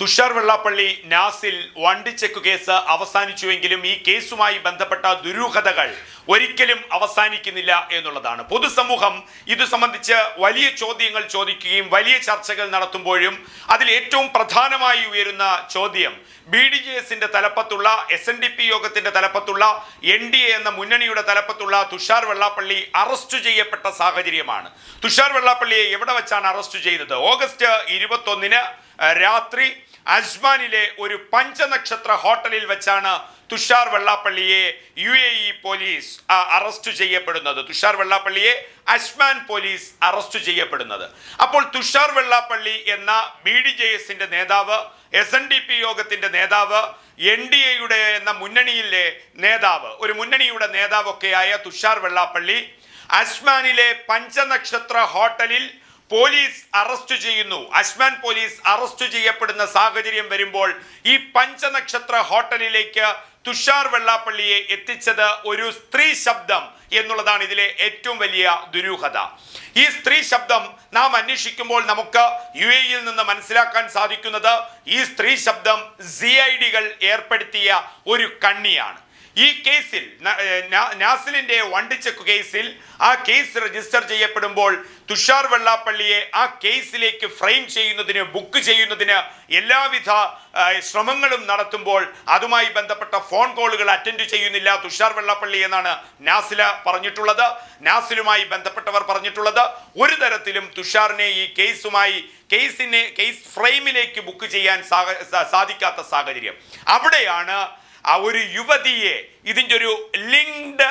തുഷാർ വെള്ളാപ്പള്ളി നാസിൽ വണ്ടിച്ചെക്ക് കേസ് അവസാനിച്ചുവെങ്കിലും ഈ കേസുമായി ബന്ധപ്പെട്ട ദുരൂഹതകൾ ഒരിക്കലും അവസാനിക്കുന്നില്ല എന്നുള്ളതാണ് പൊതുസമൂഹം ഇത് സംബന്ധിച്ച് വലിയ ചോദ്യങ്ങൾ ചോദിക്കുകയും വലിയ ചർച്ചകൾ നടത്തുമ്പോഴും അതിൽ ഏറ്റവും പ്രധാനമായി ഉയരുന്ന ചോദ്യം ബി ഡി ജെ എസിന്റെ തലപ്പത്തുള്ള എസ് എൻ ഡി പി യോഗത്തിന്റെ തലപ്പത്തുള്ള എൻ ഡി എ എന്ന മുന്നണിയുടെ തലപ്പത്തുള്ള തുഷാർ വെള്ളാപ്പള്ളി അറസ്റ്റ് ചെയ്യപ്പെട്ട സാഹചര്യമാണ് തുഷാർ വെള്ളാപ്പള്ളിയെ എവിടെ വെച്ചാണ് അറസ്റ്റ് ചെയ്തത് ഓഗസ്റ്റ് ഇരുപത്തൊന്നിന് രാത്രി അജ്മാനിലെ ഒരു പഞ്ചനക്ഷത്ര ഹോട്ടലിൽ വെച്ചാണ് തുഷാർ വെള്ളാപ്പള്ളിയെ യു എ ഇ പോലീസ് ആ, അറസ്റ്റ് ചെയ്യപ്പെടുന്നത് തുഷാർ വെള്ളാപ്പള്ളിയെ അജ്മാൻ പോലീസ് അറസ്റ്റ് ചെയ്യപ്പെടുന്നത് അപ്പോൾ തുഷാർ വെള്ളാപ്പള്ളി എന്ന ബി ഡി ജെ എസിന്റെ നേതാവ് എസ് എൻ ഡി പി യോഗത്തിന്റെ നേതാവ് എൻ ഡി എയുടെ എന്ന മുന്നണിയിലെ നേതാവ് ഒരു മുന്നണിയുടെ നേതാവൊക്കെയായ തുഷാർ വെള്ളാപ്പള്ളി അജ്മാനിലെ പഞ്ചനക്ഷത്ര ഹോട്ടലിൽ പോലീസ് അറസ്റ്റ് ചെയ്യുന്നു അജ്മാൻ പോലീസ് അറസ്റ്റ് ചെയ്യപ്പെടുന്ന സാഹചര്യം വരുമ്പോൾ ഈ പഞ്ചനക്ഷത്ര ഹോട്ടലിലേക്ക് തുഷാർ വെള്ളാപ്പള്ളിയെ എത്തിച്ചത് ഒരു സ്ത്രീ ശബ്ദം എന്നുള്ളതാണ് ഇതിലെ ഏറ്റവും വലിയ ദുരൂഹത ഈ സ്ത്രീ ശബ്ദം നാം അന്വേഷിക്കുമ്പോൾ നമുക്ക് യു എയിൽ നിന്ന് മനസ്സിലാക്കാൻ സാധിക്കുന്നത് ഈ സ്ത്രീ ശബ്ദം സി ഐ ഡികൾ ഏർപ്പെടുത്തിയ ഒരു കണ്ണിയാണ് ഈ കേസിൽ ന- ഏർ നാ- നാസിലിന്റെ വണ്ടിച്ചെക്ക് കേസിൽ ആ കേസ് രജിസ്റ്റർ ചെയ്യപ്പെടുമ്പോൾ തുഷാർ വെള്ളാപ്പള്ളിയെ ആ കേസിലേക്ക് ഫ്രെയിം ചെയ്യുന്നതിന് ബുക്ക് ചെയ്യുന്നതിന് എല്ലാവിധ ആ, ശ്രമങ്ങളും നടത്തുമ്പോൾ അതുമായി ബന്ധപ്പെട്ട ഫോൺ കോളുകൾ അറ്റൻഡ് ചെയ്യുന്നില്ല തുഷാർ വെള്ളാപ്പള്ളി എന്നാണ് നാസില പറഞ്ഞിട്ടുള്ളത് നാസിലുമായി ബന്ധപ്പെട്ടവർ പറഞ്ഞിട്ടുള്ളത് ഒരു തരത്തിലും തുഷാറിനെ ഈ കേസുമായി കേസിനെ കേസ് ഫ്രെയിമിലേക്ക് ബുക്ക് ചെയ്യാൻ സാഹ- സാ- സാധിക്കാത്ത സാഹചര്യം അവിടെയാണ് ആ ഒരു യുവതിയെ ഇതിൻ്റെ ഒരു ലിങ്ക്ഡ്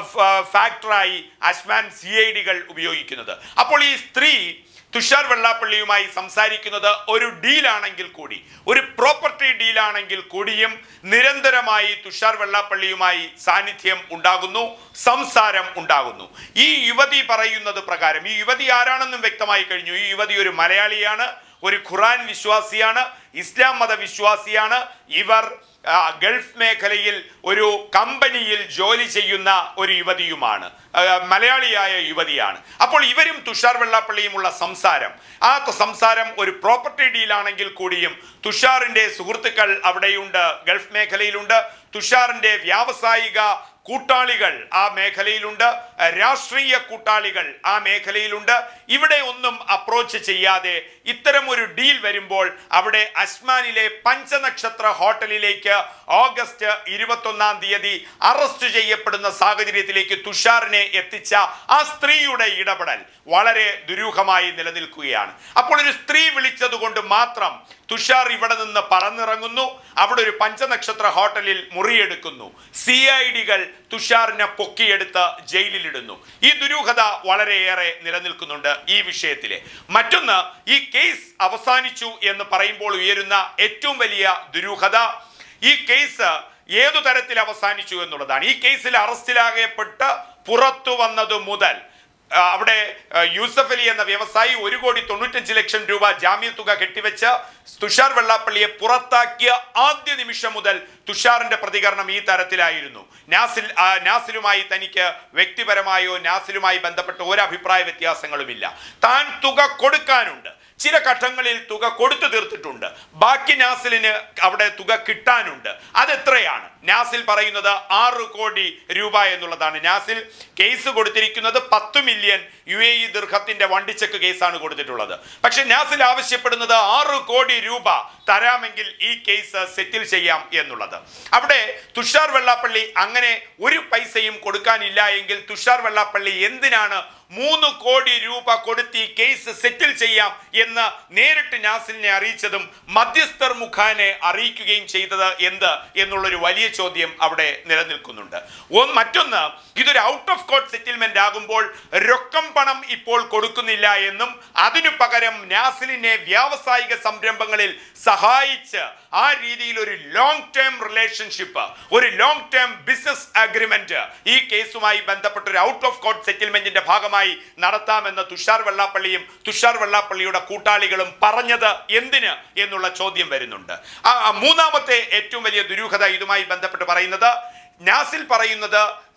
ഫാക്ടറായി അസ്മാൻ സി ഐ ഡികൾ ഉപയോഗിക്കുന്നത് അപ്പോൾ ഈ സ്ത്രീ തുഷാർ വെള്ളാപ്പള്ളിയുമായി സംസാരിക്കുന്നത് ഒരു ഡീലാണെങ്കിൽ കൂടി ഒരു പ്രോപ്പർട്ടി ഡീലാണെങ്കിൽ കൂടിയും നിരന്തരമായി തുഷാർ വെള്ളാപ്പള്ളിയുമായി സാന്നിധ്യം ഉണ്ടാകുന്നു സംസാരം ഉണ്ടാകുന്നു ഈ യുവതി പറയുന്നത് പ്രകാരം ഈ യുവതി ആരാണെന്നും വ്യക്തമായി കഴിഞ്ഞു ഈ യുവതി ഒരു മലയാളിയാണ് ഒരു ഖുറാൻ വിശ്വാസിയാണ് ഇസ്ലാം മത വിശ്വാസിയാണ് ഇവർ ആ, ഗൾഫ് മേഖലയിൽ ഒരു കമ്പനിയിൽ ജോലി ചെയ്യുന്ന ഒരു യുവതിയുമാണ് ആ, മലയാളിയായ യുവതിയാണ് അപ്പോൾ ഇവരും തുഷാർ വെള്ളാപ്പള്ളിയുമുള്ള സംസാരം ആ ത- സംസാരം ഒരു പ്രോപ്പർട്ടി ഡീലാണെങ്കിൽ കൂടിയും തുഷാറിന്റെ സുഹൃത്തുക്കൾ അവിടെയുണ്ട് ഗൾഫ് മേഖലയിലുണ്ട് തുഷാറിന്റെ വ്യാവസായിക കൂട്ടാളികൾ ആ മേഖലയിലുണ്ട് രാഷ്ട്രീയ കൂട്ടാളികൾ ആ മേഖലയിലുണ്ട് ഇവിടെ ഒന്നും അപ്രോച്ച് ചെയ്യാതെ ഇത്തരം ഒരു ഡീൽ വരുമ്പോൾ അവിടെ അസ്മാനിലെ പഞ്ചനക്ഷത്ര ഹോട്ടലിലേക്ക് ഓഗസ്റ്റ് ഇരുപത്തൊന്നാം തീയതി അറസ്റ്റ് ചെയ്യപ്പെടുന്ന സാഹചര്യത്തിലേക്ക് തുഷാറിനെ എത്തിച്ച ആ സ്ത്രീയുടെ ഇടപെടൽ വളരെ ദുരൂഹമായി നിലനിൽക്കുകയാണ് അപ്പോൾ ഒരു സ്ത്രീ വിളിച്ചതുകൊണ്ട് മാത്രം തുഷാർ ഇവിടെ നിന്ന് പറന്നിറങ്ങുന്നു അവിടെ ഒരു പഞ്ചനക്ഷത്ര ഹോട്ടലിൽ മുറിയെടുക്കുന്നു സി ഐ ഡികൾ തുഷാറിനെ പൊക്കിയെടുത്ത് ജയിലിലിടുന്നു ഈ ദുരൂഹത വളരെയേറെ നിലനിൽക്കുന്നുണ്ട് ഈ വിഷയത്തിലെ മറ്റൊന്ന് ഈ കേസ് അവസാനിച്ചു എന്ന് പറയുമ്പോൾ ഉയരുന്ന ഏറ്റവും വലിയ ദുരൂഹത ഈ കേസ് ഏതു തരത്തിൽ അവസാനിച്ചു എന്നുള്ളതാണ് ഈ കേസിൽ അറസ്റ്റിലാകപ്പെട്ട് പുറത്തു വന്നത് മുതൽ ആ, അവിടെ ആ, യൂസഫ് അലി എന്ന വ്യവസായി ഒരു കോടി തൊണ്ണൂറ്റഞ്ച് ലക്ഷം രൂപ ജാമ്യ തുക കെട്ടിവെച്ച് തുഷാർ വെള്ളാപ്പള്ളിയെ പുറത്താക്കിയ ആദ്യ നിമിഷം മുതൽ തുഷാറിന്റെ പ്രതികരണം ഈ തരത്തിലായിരുന്നു നാസിൽ ആ, നാസിലുമായി തനിക്ക് വ്യക്തിപരമായോ നാസിലുമായി ബന്ധപ്പെട്ട ഒരു അഭിപ്രായ വ്യത്യാസങ്ങളുമില്ല താൻ തുക കൊടുക്കാനുണ്ട് ചില ഘട്ടങ്ങളിൽ തുക കൊടുത്തു തീർത്തിട്ടുണ്ട് ബാക്കി നാസിലിന് അവിടെ തുക കിട്ടാനുണ്ട് അതെത്രയാണ് നാസിൽ പറയുന്നത് ആറ് കോടി രൂപ എന്നുള്ളതാണ് നാസിൽ കേസ് കൊടുത്തിരിക്കുന്നത് പത്ത് മില്യൺ യു എ ഇ ദീർഘത്തിന്റെ വണ്ടിച്ചെക്ക് കേസാണ് കൊടുത്തിട്ടുള്ളത് പക്ഷെ നാസിൽ ആവശ്യപ്പെടുന്നത് ആറ് കോടി രൂപ തരാമെങ്കിൽ ഈ കേസ് സെറ്റിൽ ചെയ്യാം എന്നുള്ളത് അവിടെ തുഷാർ വെള്ളാപ്പള്ളി അങ്ങനെ ഒരു പൈസയും കൊടുക്കാനില്ല എങ്കിൽ തുഷാർ വെള്ളാപ്പള്ളി എന്തിനാണ് മൂന്ന് കോടി രൂപ കൊടുത്ത് ഈ കേസ് സെറ്റിൽ ചെയ്യാം എന്ന് നേരിട്ട് നാസിലിനെ അറിയിച്ചതും മധ്യസ്ഥർ മുഖാനെ അറിയിക്കുകയും ചെയ്തത് എന്ത് എന്നുള്ളൊരു വലിയ ചോദ്യം അവിടെ നിലനിൽക്കുന്നുണ്ട് ഒന്ന് മറ്റൊന്ന് ഇതൊരു ഔട്ട് ഓഫ് കോർട്ട് സെറ്റിൽമെന്റ് ആകുമ്പോൾ രൊക്കം പണം ഇപ്പോൾ കൊടുക്കുന്നില്ല എന്നും അതിനു പകരം നാസിലിനെ വ്യാവസായിക സംരംഭങ്ങളിൽ സഹായിച്ച് ആ രീതിയിൽ ഒരു ലോങ് ടേം റിലേഷൻഷിപ്പ് ഒരു ലോങ് ടേം ബിസിനസ് അഗ്രിമെന്റ് ഈ കേസുമായി ബന്ധപ്പെട്ട ഒരു ഔട്ട് ഓഫ് കോർട്ട് സെറ്റിൽമെന്റിന്റെ ഭാഗമായി നടത്താമെന്ന് തുഷാർ വെള്ളാപ്പള്ളിയും തുഷാർ വെള്ളാപ്പള്ളിയുടെ കൂട്ടാളികളും പറഞ്ഞത് എന്തിന് എന്നുള്ള ചോദ്യം വരുന്നുണ്ട് ആ ആ മൂന്നാമത്തെ ഏറ്റവും വലിയ ദുരൂഹത ഇതുമായി ബന്ധപ്പെട്ട് പറയുന്നത് നാസിൽ പറയുന്നത്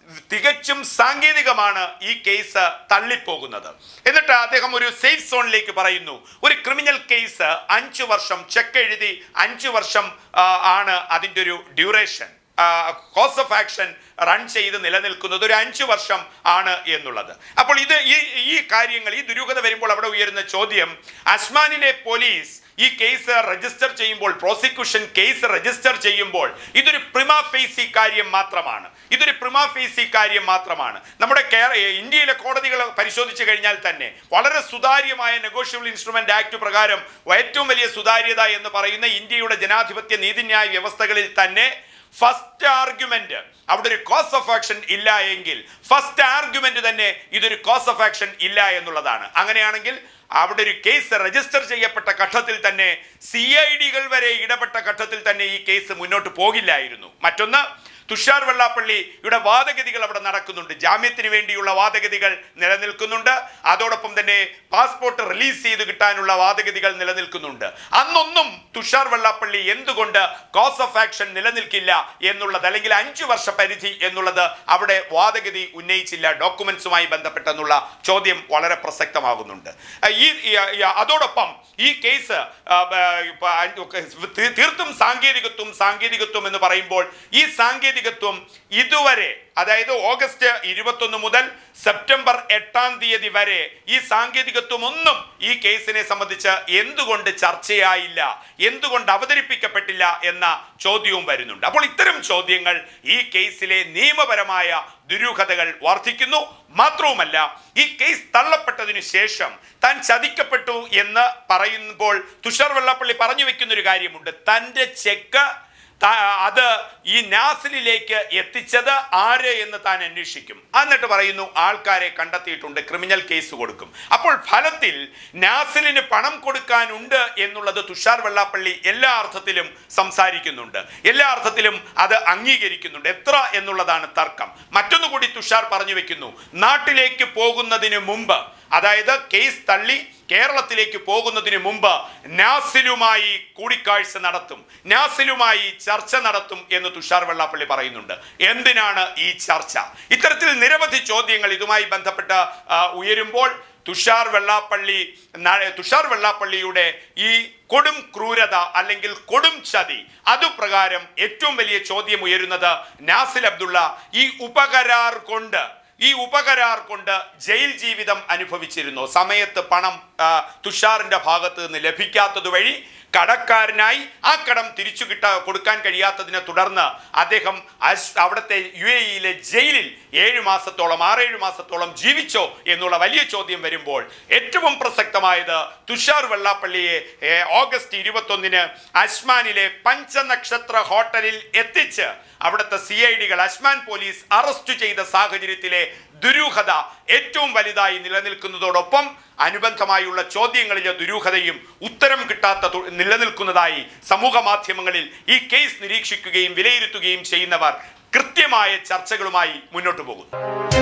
തികച്ചും സാങ്കേതികമാണ് ഈ കേസ് തള്ളിപ്പോകുന്നത് എന്നിട്ട് അദ്ദേഹം ഒരു സേഫ് സോണിലേക്ക് പറയുന്നു ഒരു ക്രിമിനൽ കേസ് അഞ്ചു വർഷം ചെക്ക് എഴുതി അഞ്ചു വർഷം ആ, ആണ് അതിൻ്റെ ഒരു duration cause of action run ചെയ്ത് നിലനിൽക്കുന്നത് ഒരു അഞ്ചു വർഷം ആണ് എന്നുള്ളത് അപ്പോൾ ഇത് ഈ ഈ കാര്യങ്ങൾ ഈ ദുരൂഹത വരുമ്പോൾ അവിടെ ഉയരുന്ന ചോദ്യം അസ്മാനിലെ പോലീസ് ഈ കേസ് രജിസ്റ്റർ ചെയ്യുമ്പോൾ പ്രോസിക്യൂഷൻ കേസ് രജിസ്റ്റർ ചെയ്യുമ്പോൾ ഇതൊരു പ്രിമാ ഫേസി കാര്യം മാത്രമാണ് ഇതൊരു പ്രിമാ ഫേസി കാര്യം മാത്രമാണ് നമ്മുടെ കേര ഇന്ത്യയിലെ കോടതികൾ പരിശോധിച്ചു കഴിഞ്ഞാൽ തന്നെ വളരെ സുതാര്യമായ നെഗോഷ്യബിൾ ഇൻസ്ട്രുമെന്റ് ആക്ട് പ്രകാരം ഏറ്റവും വലിയ സുതാര്യത എന്ന് പറയുന്ന ഇന്ത്യയുടെ ജനാധിപത്യ നീതിന്യായ വ്യവസ്ഥകളിൽ തന്നെ ഫസ്റ്റ് ആർഗ്യുമെന്റ് അവിടെ ഒരു കോസ് ഓഫ് ആക്ഷൻ ഇല്ല എങ്കിൽ ഫസ്റ്റ് ആർഗ്യുമെന്റ് തന്നെ ഇതൊരു കോസ് ഓഫ് ആക്ഷൻ ഇല്ല എന്നുള്ളതാണ് അങ്ങനെയാണെങ്കിൽ അവിടെ ഒരു കേസ് രജിസ്റ്റർ ചെയ്യപ്പെട്ട ഘട്ടത്തിൽ തന്നെ സി ഐ ഡികൾ വരെ ഇടപെട്ട ഘട്ടത്തിൽ തന്നെ ഈ കേസ് മുന്നോട്ട് പോകില്ലായിരുന്നു മറ്റൊന്ന് തുഷാർ വെള്ളാപ്പള്ളിയുടെ വാദഗതികൾ അവിടെ നടക്കുന്നുണ്ട് ജാമ്യത്തിന് വേണ്ടിയുള്ള വാദഗതികൾ നിലനിൽക്കുന്നുണ്ട് അതോടൊപ്പം തന്നെ പാസ്പോർട്ട് റിലീസ് ചെയ്ത് കിട്ടാനുള്ള വാദഗതികൾ നിലനിൽക്കുന്നുണ്ട് അന്നൊന്നും തുഷാർ വെള്ളാപ്പള്ളി എന്തുകൊണ്ട് കോസ് ഓഫ് ആക്ഷൻ നിലനിൽക്കില്ല എന്നുള്ളത് അല്ലെങ്കിൽ അഞ്ചു വർഷ പരിധി എന്നുള്ളത് അവിടെ വാദഗതി ഉന്നയിച്ചില്ല ഡോക്യുമെന്റ്സുമായി ബന്ധപ്പെട്ടെന്നുള്ള ചോദ്യം വളരെ പ്രസക്തമാകുന്നുണ്ട് അഹ് ഈ ഈ- ഈ- അതോടൊപ്പം ഈ കേസ് ആ, ബ, ഇപ്പ, അ- തീ- തീർത്തും സാങ്കേതികത്വം സാങ്കേതികത്വം എന്ന് പറയുമ്പോൾ ഈ സാങ്കേതികത്വം ഇതുവരെ അതായത് ഓഗസ്റ്റ് ഇരുപത്തൊന്ന് മുതൽ സെപ്റ്റംബർ എട്ടാം തീയതി വരെ ഈ സാങ്കേതികത്വം ഒന്നും ഈ കേസിനെ സംബന്ധിച്ച് എന്തുകൊണ്ട് ചർച്ചയായില്ല എന്തുകൊണ്ട് അവതരിപ്പിക്കപ്പെട്ടില്ല എന്ന ചോദ്യവും വരുന്നുണ്ട് അപ്പോൾ ഇത്തരം ചോദ്യങ്ങൾ ഈ കേസിലെ നിയമപരമായ ദുരൂഹതകൾ വർദ്ധിക്കുന്നു മാത്രവുമല്ല ഈ കേസ് തള്ളപ്പെട്ടതിനു ശേഷം താൻ ചതിക്കപ്പെട്ടു എന്ന് പറയുമ്പോൾ തുഷാർ വെള്ളാപ്പള്ളി പറഞ്ഞു വെക്കുന്ന ഒരു കാര്യമുണ്ട് തൻ്റെ ചെക്ക് ത- അത് ഈ നാസിലിലേക്ക് എത്തിച്ചത് ആര് എന്ന് താൻ അന്വേഷിക്കും എന്നിട്ട് പറയുന്നു ആൾക്കാരെ കണ്ടെത്തിയിട്ടുണ്ട് ക്രിമിനൽ കേസ് കൊടുക്കും അപ്പോൾ ഫലത്തിൽ നാസിലിന് പണം കൊടുക്കാനുണ്ട് എന്നുള്ളത് തുഷാർ വെള്ളാപ്പള്ളി എല്ലാ അർത്ഥത്തിലും സംസാരിക്കുന്നുണ്ട് എല്ലാ അർത്ഥത്തിലും അത് അംഗീകരിക്കുന്നുണ്ട് എത്ര എന്നുള്ളതാണ് തർക്കം മറ്റൊന്നു കൂടി തുഷാർ പറഞ്ഞു വെക്കുന്നു നാട്ടിലേക്ക് പോകുന്നതിന് മുമ്പ് അതായത് കേസ് തള്ളി കേരളത്തിലേക്ക് പോകുന്നതിന് മുമ്പ് നാസിലുമായി കൂടിക്കാഴ്ച നടത്തും നാസിലുമായി ചർച്ച നടത്തും എന്ന് തുഷാർ വെള്ളാപ്പള്ളി പറയുന്നുണ്ട് എന്തിനാണ് ഈ ചർച്ച ഇത്തരത്തിൽ നിരവധി ചോദ്യങ്ങൾ ഇതുമായി ബന്ധപ്പെട്ട് ആ, ഉയരുമ്പോൾ തുഷാർ വെള്ളാപ്പള്ളി ന- തുഷാർ വെള്ളാപ്പള്ളിയുടെ ഈ കൊടും ക്രൂരത അല്ലെങ്കിൽ കൊടും ചതി അതുപ്രകാരം ഏറ്റവും വലിയ ചോദ്യം ഉയരുന്നത് നാസിൽ അബ്ദുള്ള ഈ ഉപകരാർ കൊണ്ട് ഈ ഉപകരാർ കൊണ്ട് ജയിൽ ജീവിതം അനുഭവിച്ചിരുന്നു സമയത്ത് പണം ആ, തുഷാറിന്റെ ഭാഗത്ത് നിന്ന് ലഭിക്കാത്തത് വഴി കടക്കാരനായി ആ കടം തിരിച്ചു കിട്ടാ കൊടുക്കാൻ കഴിയാത്തതിനെ തുടർന്ന് അദ്ദേഹം അശ് അവിടുത്തെ യു എ ഇയിലെ ജയിലിൽ ഏഴു മാസത്തോളം ആറേഴു മാസത്തോളം ജീവിച്ചോ എന്നുള്ള വലിയ ചോദ്യം വരുമ്പോൾ ഏറ്റവും പ്രസക്തമായത് തുഷാർ വെള്ളാപ്പള്ളിയെ ഏ, ഓഗസ്റ്റ് ഇരുപത്തൊന്നിന് അസ്മാനിലെ പഞ്ചനക്ഷത്ര ഹോട്ടലിൽ എത്തിച്ച് അവിടുത്തെ സി ഐ ഡികൾ അസ്മാൻ പോലീസ് അറസ്റ്റ് ചെയ്ത സാഹചര്യത്തിലെ ദുരൂഹത ഏറ്റവും വലുതായി നിലനിൽക്കുന്നതോടൊപ്പം അനുബന്ധമായുള്ള ചോദ്യങ്ങളിലെ ദുരൂഹതയും ഉത്തരം കിട്ടാത്ത തു- നിലനിൽക്കുന്നതായി സമൂഹ മാധ്യമങ്ങളിൽ ഈ കേസ് നിരീക്ഷിക്കുകയും വിലയിരുത്തുകയും ചെയ്യുന്നവർ കൃത്യമായ ചർച്ചകളുമായി മുന്നോട്ട് പോകുന്നു